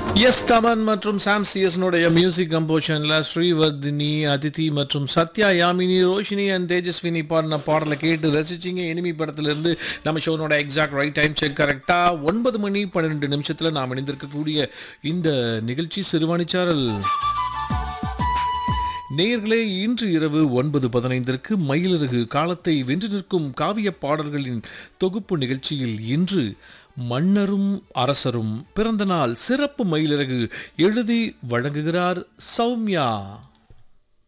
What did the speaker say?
S Thaman மற்றும் சாம் சிஎஸ்னுடைய music கம்போஷனில் ஸ்ரீவர்தினி அதிதி மற்றும் சத்யா யாமினி ரோஷினி அண்ட் தேஜஸ்வினி பாடின பாடலை கேட்டு ரசிச்சிங்க எனிமி படத்திலிருந்து நம்ம ஷோனோட எக்ஸாக்ட் ரைட் டைம் செக் கரெக்டாக ஒன்பது மணி பன்னிரெண்டு நிமிஷத்தில் நாம் இணைந்திருக்கக்கூடிய இந்த நிகழ்ச்சி சிறுவாணிச்சாரல் நேயர்களே இன்று இரவு ஒன்பது பதினைந்திற்கு மயிலிறகு காலத்தை வென்று நிற்கும் காவிய பாடல்களின் தொகுப்பு நிகழ்ச்சியில் இன்று மன்னரும் அரசரும் பிறந்த நாள் சிறப்பு மயிலிறகு எழுதி வழங்குகிறார் சௌமியா